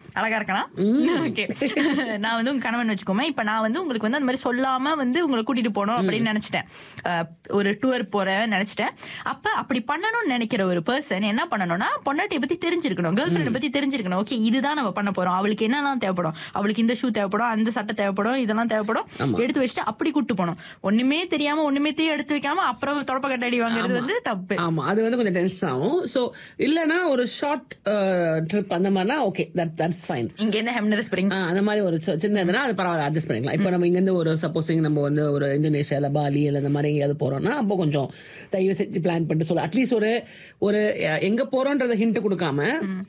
அழகா இருக்கலாம் ஓகே நான் வந்து உங்க கணவன் வச்சுக்கோமே இப்ப நான் வந்து உங்களுக்கு வந்து அந்த மாதிரி சொல்லாம வந்து உங்களை கூட்டிட்டு போகணும் அப்படின்னு நினைச்சிட்டேன் அஹ், ஒரு டூர் போறேன் நினைச்சிட்டேன் அப்ப அப்படி பண்ணணும்னு நினைக்கிற ஒரு பர்சன் என்ன பண்ணணும்னா பொண்டாட்டியை பத்தி தெரிஞ்சிருக்கணும் கேர்ள் ஃபிரெண்ட் பத்தி தெரிஞ்சிருக்கணும் ஓகே இதுதான் நம்ம பண்ண போறோம் அவளுக்கு என்னெல்லாம் தேவைப்படும் அவளுக்கு இந்த ஷூ தேவைப்படும் அந்த சட்டை தேவைப்படும் இதெல்லாம் தேவைப்படும் எடுத்து வச்சுட்டு அப்படி கூட்டு போகணும் ஒண்ணுமே தெரியாம ஒண்ணுமே தெரியும் எடுத்து வைக்காம அப்புறம் தொடப்ப கட்டடி வாங்குறது வந்து தப்பு ஆமா அது வந்து கொஞ்சம் டென்ஷன் ஆகும் சோ இல்லனா ஒரு ஷார்ட் ட்ரிப் அந்த மாதிரினா ஓகே தட் தட்ஸ் ஃபைன் இங்க இருந்து ஹெம்னர் ஸ்பிரிங் அந்த மாதிரி ஒரு சி- சின்ன இதுனா அது பரவாயில்ல அட்ஜஸ்ட் பண்ணிக்கலாம் இப்போ நம்ம இங்கேருந்து ஒரு சப்போஸிங் நம்ம வந்து ஒரு இந்தோனேஷியால பாலி இல்ல இந்த மாதிரி எங்கேயாவது போறோம்னா அப்போ கொஞ்சம் தயவு செஞ்சு பிளான் பண்ணிட்டு சொல்ல அட்லீஸ்ட் ஒரு ஒரு அஹ், எங்க போறோன்றத ஹிண்ட் கொடுக்காம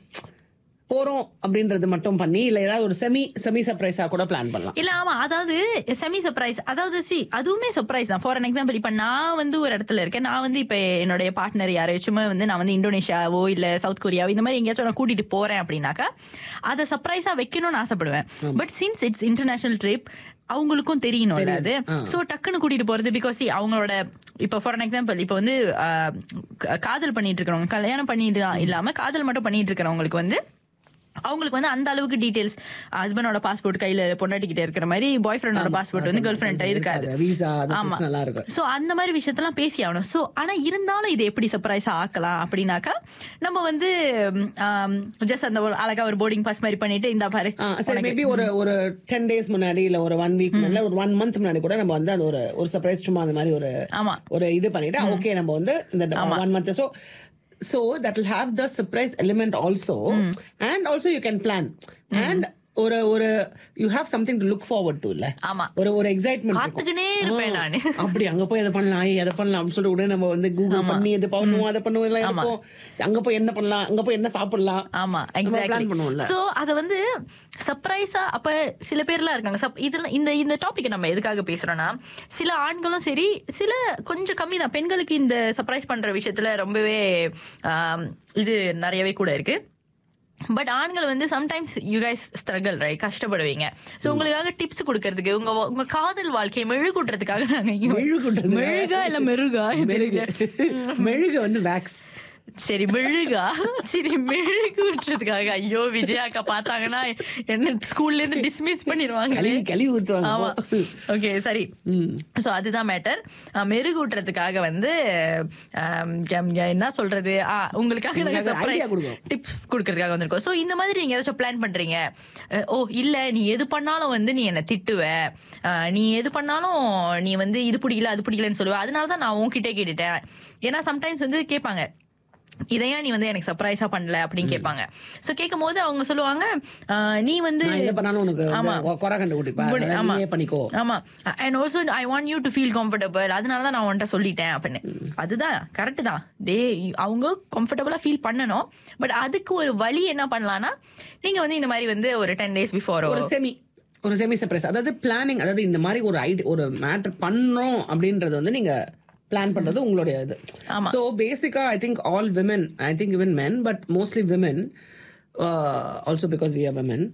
போறோம் அப்படின்றது மட்டும் பண்ணி இல்ல ஏதாவது ஒரு செமி செமி சர்ப்ரைஸா கூட பிளான் பண்ணலாம் இல்ல ஆமா அதாவது செமி சர்ப்ரைஸ் அதாவது சி அதுவுமே சர்ப்ரைஸ் தான் ஃபார் அன் எக்ஸாம்பிள் இப்ப நான் வந்து ஒரு இடத்துல இருக்கேன் நான் வந்து இப்ப என்னுடைய பார்ட்னர் யாரையாச்சும் வந்து நான் வந்து இந்தோனேஷியாவோ இல்ல சவுத் கொரியாவோ இந்த மாதிரி எங்கேயாச்சும் நான் கூட்டிட்டு போறேன் அப்படின்னாக்கா அதை சர்ப்ரைஸா வைக்கணும்னு ஆசைப்படுவேன் but since it's international trip அவங்களுக்கும் தெரியணும்ல அது சோ டக்குன்னு கூட்டிட்டு போறது பிகாஸ் அவங்களோட இப்ப ஃபார் அன் எக்ஸாம்பிள் இப்ப வந்து ஆஹ், க- காதல் பண்ணிட்டு இருக்கிறவங்க கல்யாணம் பண்ணிட்டு இல்லாம காதல் மட்டும் பண்ணிட்டு இருக்கிறவங்களுக்கு வந்து அவங்களுக்கு வந்து அந்த அளவுக்கு டீடைல்ஸ் ஹஸ்பண்டோட பாஸ்போர்ட் கையில பொண்டாட்டி கிட்ட இருக்கிற மாதிரி பாய் ஃப்ரெண்டோட பாஸ்போர்ட் வந்து கேர்ள் ஃப்ரெண்ட் இருக்காது விசா அது ஆமா. நல்லா இருக்கும் சோ அந்த மாதிரி விஷயத்தெல்லாம் பேசி ஆகணும் சோ ஆனா இருந்தாலும் இது எப்படி சர்ப்ரைஸ் ஆக்கலாம் அப்படின்னாக்கா நம்ம வந்து ஜஸ்ட் அந்த ஒரு அழகா ஒரு போர்டிங் பாஸ் மாதிரி பண்ணிட்டு இந்த பாரு ஆ, சரி மேபி ஒரு ஒரு டென் டேஸ் முன்னாடி இல்ல ஒரு ஒன் வீக் முன்னாடி ஒரு ஒன் மந்த் முன்னாடி கூட நம்ம வந்து அது ஒரு ஒரு சர்ப்ரைஸ் சும்மா அந்த மாதிரி ஒரு ஆமா ஒரு இது பண்ணிட்டு ஓகே நம்ம வந்து இந்த one month so so that will have the surprise element also and also you can plan and ஒரு ஒரு you have something to look forward to இல்ல ஆமா ஒரு ஒரு எக்ஸைட்மெண்ட் காத்துக்கினே இருப்பேன் நானு அப்படி அங்க போய் அதை பண்ணலாம் ஏய், அதை பண்ணலாம் அப்படின்னு சொல்லிட்டு உடனே நம்ம வந்து கூகுள் பண்ணி இது பண்ணுவோம் அதை பண்ணுவோம் எல்லாம் இருக்கும் அங்க போய் என்ன பண்ணலாம் அங்க போய் என்ன சாப்பிடலாம் ஆமா பிளான் எக்ஸாக்ட்லி பண்ணுவோம்ல சோ அத வந்து சர்ப்ரைஸா அப்ப சில பேர்லாம் இருக்காங்க சப் இதுல இந்த இந்த டாபிக் நம்ம எதுக்காக பேசுறோம்னா சில ஆண்களும் சரி சில கொஞ்சம் கம்மி தான் பெண்களுக்கு இந்த சர்ப்ரைஸ் பண்ற விஷயத்துல ரொம்பவே ஆம், இது நிறையவே கூட இருக்கு பட் ஆண்கள் வந்து sometimes you guys struggle right கஷ்டப்படுவீங்க சோ உங்களுக்காக டிப்ஸ் கொடுக்கறதுக்கு உங்க உங்க காதல் வாழ்க்கையை மெழுகூட்டுறதுக்காக நாங்க இங்க மெழுகூட்டுறதுக்கா? மெழுகா இல்ல மெருகா மெழுகு மெழுகு வந்து வேக்ஸ் சரி மெழுகா சரி மெழுகு விட்டுறதுக்காக ஐயோ விஜயா அக்கா பார்த்தாங்கன்னா என்ன ஸ்கூல்ல இருந்து டிஸ்மிஸ் பண்ணிடுவாங்க கழுவி கழுவி ஊத்துவாங்க ஆமா ஓகே சரி சோ அதுதான் மேட்டர் மெருகு ஊட்டுறதுக்காக வந்து ஆம், கம்- என்ன சொல்றது ஆ, உங்களுக்காக நாங்க உங்களுக்கு idea சர்ப்ரைஸ் கொடுக்குறோம். டிப்ஸ் கொடுக்கறதுக்காக வந்திருக்கோம் சோ இந்த மாதிரி நீங்க ஏதாச்சும் பிளான் பண்றீங்க அஹ், ஓ இல்ல நீ எது பண்ணாலும் வந்து நீ என்ன திட்டுவ அஹ், நீ எது பண்ணாலும் நீ வந்து இது பிடிக்கல அது பிடிக்கலன்னு சொல்லுவ அதனால தான் நான் உன்கிட்ட கேட்டுட்டேன் ஏன்னா சம்டைம்ஸ் வந்து கேட்பாங்க இதையா நீ வந்து எனக்கு சர்ப்ரைஸா பண்ணல அப்படின்னு கேட்பாங்க சோ கேட்கும் போது அவங்க சொல்லுவாங்க அஹ், நீ வந்து நான் இதை பண்ணாலும் உனக்கு ஆமா. கொரா கண்டு குடிப்பா முடி- ஆமா. நீயே பண்ணிக்கோ ஆமா and also I want you to feel comfortable அதனால தான் நான் உன்கிட்ட சொல்லிட்டேன் அப்படின்னு அதுதான் கரெக்ட் தான் டே அவங்க கம்ஃபர்டபுளா ஃபீல் பண்ணணும் பட் அதுக்கு ஒரு வழி என்ன பண்ணலாம்னா நீங்க வந்து இந்த மாதிரி வந்து ஒரு டென் டேஸ் பிஃபோர் ஒரு செமி ஒரு செமி சர்ப்ரைஸ் அதாவது பிளானிங் அதாவது இந்த மாதிரி ஒரு ஐடி ஒரு மேட்டர் பண்ணோம் அப்படின்றது வந்து நீங்க பிளான் பண்றது உங்களுடைய இது ஆமா. So basically I think all women I think even men but mostly women also because we are women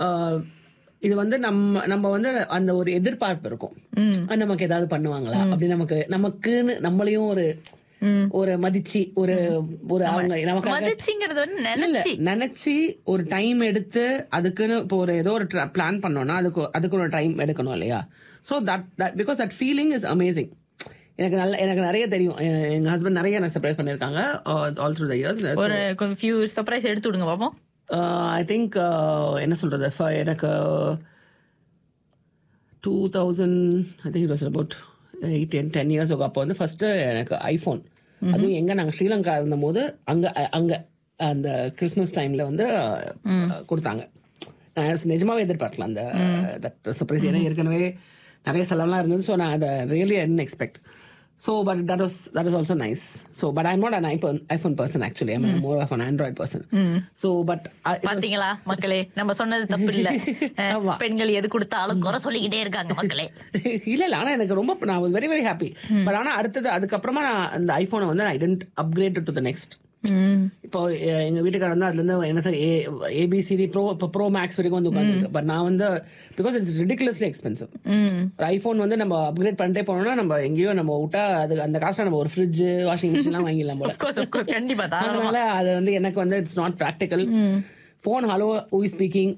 இது வந்து நம்ம நம்ம வந்து அந்த ஒரு எதிர்பார்ப்பு இருக்கும் அஹ் நமக்கு ஏதாவது பண்ணுவாங்களா அப்படி நமக்கு நமக்குன்னு நம்மளையும் ஒரு ஒரு மதிச்சு ஒரு ஒரு அவங்க நமக்காக மதிச்சுங்கிறது வந்து இல்ல நினைச்சு நினைச்சு ஒரு டைம் எடுத்து அதுக்குன்னு இப்போ ஒரு ஏதோ ஒரு பிளான் பண்ணோம்னா அதுக்கு அதுக்கு ஒரு டைம் எடுக்கணும் இல்லையா so that that because that feeling is amazing எனக்கு நல்ல எனக்கு நிறைய தெரியும் எ- எங்க ஹஸ்பண்ட் நிறைய எனக்கு சர்ப்ரைஸ் பண்ணியிருக்காங்க ஆல் த்ரூ த இயர்ஸ் ஒரு ஃபியூ சர்ப்ரைஸ் எடுத்து விடுங்க பாப்போம் ஐ திங்க் என்ன சொல்றது for எனக்கு two thousand I think was about eight ten ten years அப்போ வந்து ஃபர்ஸ்ட் எனக்கு ஐஃபோன் அதுவும் எங்க நாங்க ஸ்ரீலங்கா இருந்தபோது அங்க அ- அங்க அந்த கிறிஸ்மஸ் டைம்ல வந்து அஹ், கொடுத்தாங்க நான் நிஜமாவே எதிர்பார்க்கல அந்த தட் சர்ப்ரைஸ் ஏன்னா ஏற்கனவே நிறைய செலவுலாம் இருந்தது ஸோ நான் அதை really ain't expect so but that was that is also nice so but I'm not an iPhone iPhone person actually I'm more of an android person so but பாத்தீங்களா மக்களே நம்ம சொன்னது தப்பு இல்ல அஹ், ஆமா. பெண்கள் எது கொடுத்தாலும் குறை சொல்லிக்கிட்டே இருக்காங்க மக்களே இல்ல இல்ல ஆனா எனக்கு ரொம்ப நான் வெரி வெரி ஹாப்பி பட் ஆனா அடுத்தது அதுக்கப்புறமா நான் அந்த ஐபோனை வந்து I tend upgrade to the next இப்போ எ- எங்க வீட்டுக்காரர் வந்து அதுல இருந்து என்ன சார் ஏபிசிடி ப்ரோ இப்போ ப்ரோ மேக்ஸ் வரைக்கும் வந்து உட்காந்துருக்கு பட் நான் வந்து பிகாஸ் இட்ஸ் ரிடிகுலஸ்லி எக்ஸ்பென்சிவ் ஒரு ஐபோன் வந்து நம்ம அப்கிரேட் பண்ணிட்டே போனோம்னா நம்ம எங்கேயோ நம்ம விட்டா அது அந்த காசுல நம்ம ஒரு ஃப்ரிட்ஜ் வாஷிங் மிஷின்லாம் வாங்கிடலாம் போல Of course, of course, கண்டிப்பா தாராளமா. அதனால அது வந்து எனக்கு வந்து it's not practical phone hello uh speaking